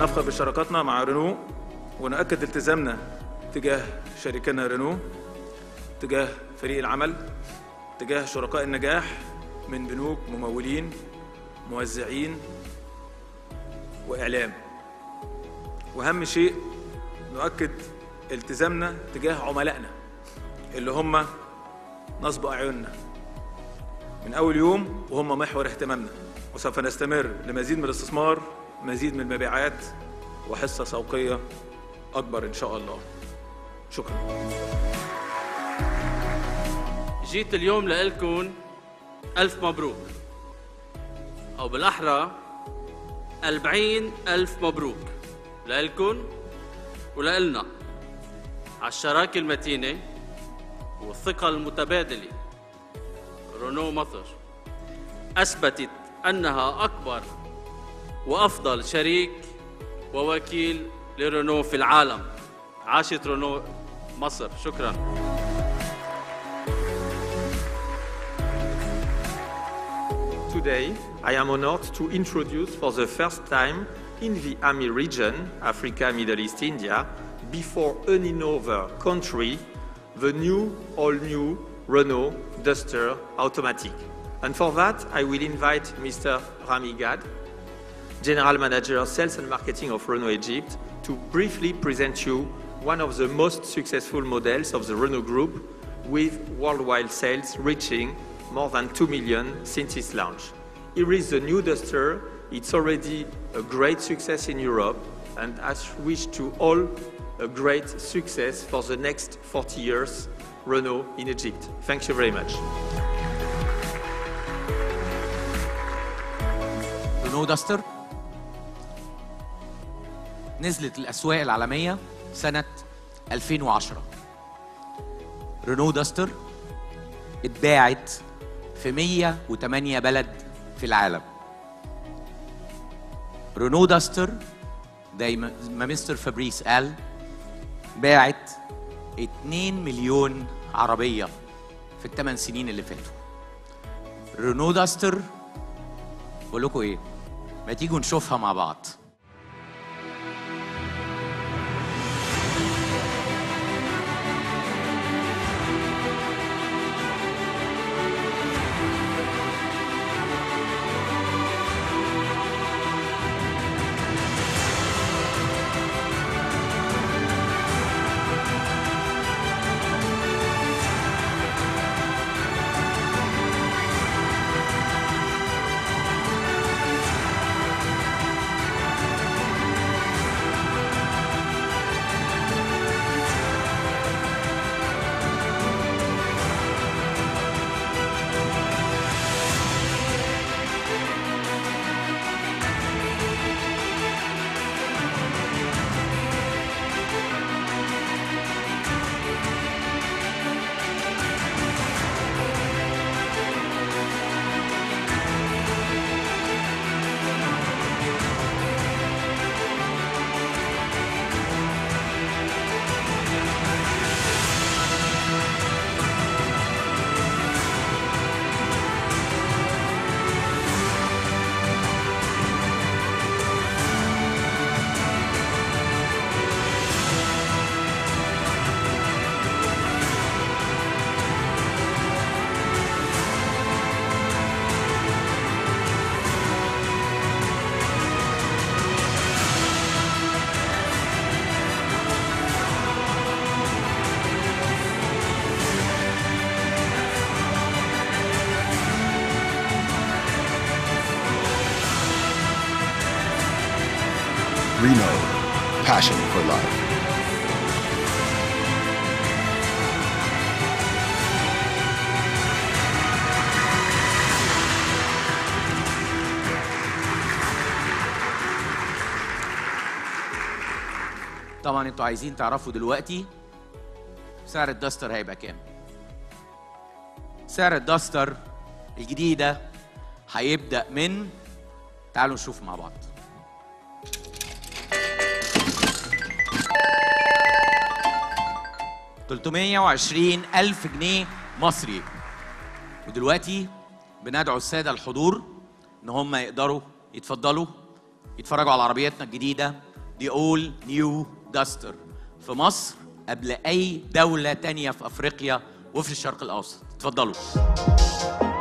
نفخر بشراكتنا مع رينو ونؤكد التزامنا تجاه شريكنا رينو تجاه فريق العمل تجاه شركاء النجاح من بنوك ممولين موزعين وإعلام وأهم شيء نؤكد التزامنا تجاه عملائنا اللي هم نصب أعيننا من أول يوم وهم محور اهتمامنا وسوف نستمر لمزيد من الاستثمار مزيد من المبيعات وحصة سوقية أكبر إن شاء الله شكرا جيت اليوم لإلكن ألف مبروك أو بالأحرى أربعين ألف مبروك لإلكن ولإلنا على الشراكة المتينة والثقة المتبادلة رونو مصر أثبتت أنها أكبر وأفضل شريك ووكيل لرونو في العالم عاشت رونو مصر شكراً Today, I am honored to introduce for the first time in the AMI region, Africa, Middle East, India, before any other country, the new, all-new Renault Duster Automatic. And for that, I will invite Mr. Rami Gad, General Manager Sales and Marketing of Renault Egypt, to briefly present you one of the most successful models of the Renault Group with worldwide sales reaching more than 2 million since its launch. Here is the new Duster. It's already a great success in Europe, and I wish to all a great success for the next 40 years, Renault in Egypt. Thank you very much. رينو داستر نزلت الأسواق العالمية سنة 2010 رينو داستر اتباعت في 108 بلد في العالم رينو داستر زي ما ما مستر فابريس قال باعت 2 مليون عربية في الثمان سنين اللي فاتوا رينو داستر بقول لكم ايه ما تيجوا نشوفها مع بعض Reno, passion for life. طبعا انتوا عايزين تعرفوا دلوقتي سعر الداستر هيبقى كام سعر الداستر الجديدة هيبدأ من تعالوا نشوف مع بعض تلتمية وعشرين ألف جنيه مصري ودلوقتي بندعو السادة الحضور إن هم يقدروا يتفضلوا يتفرجوا على عربياتنا الجديدة دي اول نيو داستر في مصر قبل اي دولة تانية في افريقيا وفي الشرق الاوسط اتفضلوا